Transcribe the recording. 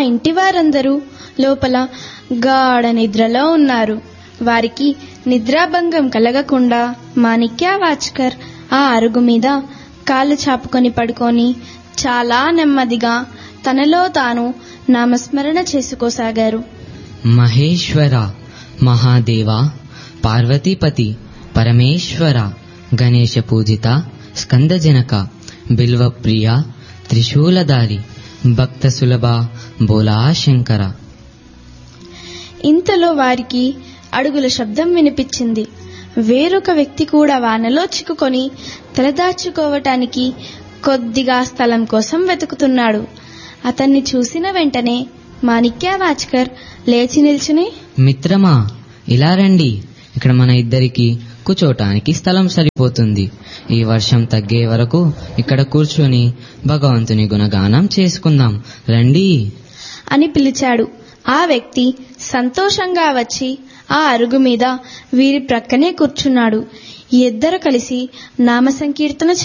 ఇంటి వారందరూ లోపల గాఢ నిద్రలో ఉన్నారు వారికి నిద్రాభంగం కలగకుండా మాణిక్యవాచ్కర్ ఆ అరుగు మీద కాళ్ళు చాపుకొని పడుకొని చాలా నెమ్మదిగా తనలో తాను నామస్మరణ చేసుకోసాగారు మహేశ్వర మహాదేవ పార్వతీపతి పరమేశ్వర గణేశ పూజిత స్కందజనక బిల్వప్రియ త్రిశూలధారి భక్త సులభ బోలా శంకర ఇంతలో వారికి అడుగుల శబ్దం వినిపించింది వేరొక వ్యక్తి కూడా వానలో చిక్కుకొని తలదాచుకోవటానికి కొద్దిగా స్థలం కోసం వెతుకుతున్నాడు అతన్ని చూసిన వెంటనే మాణిక్యవాచ్కర్ లేచి నిల్చుని మిత్రమా ఇలా రండి ఇక్కడ మన ఇద్దరికి కూర్చోటానికి స్థలం సరిపోతుంది ఈ వర్షం తగ్గే వరకు ఇక్కడ కూర్చొని భగవంతుని గుణగానం చేసుకుందాం రండి అని పిలిచాడు ఆ వ్యక్తి సంతోషంగా వచ్చి ఆ అరుగు మీద వీరి ప్రక్కనే కూర్చున్నాడు ఇద్దరు కలిసి నామ సంకీర్తన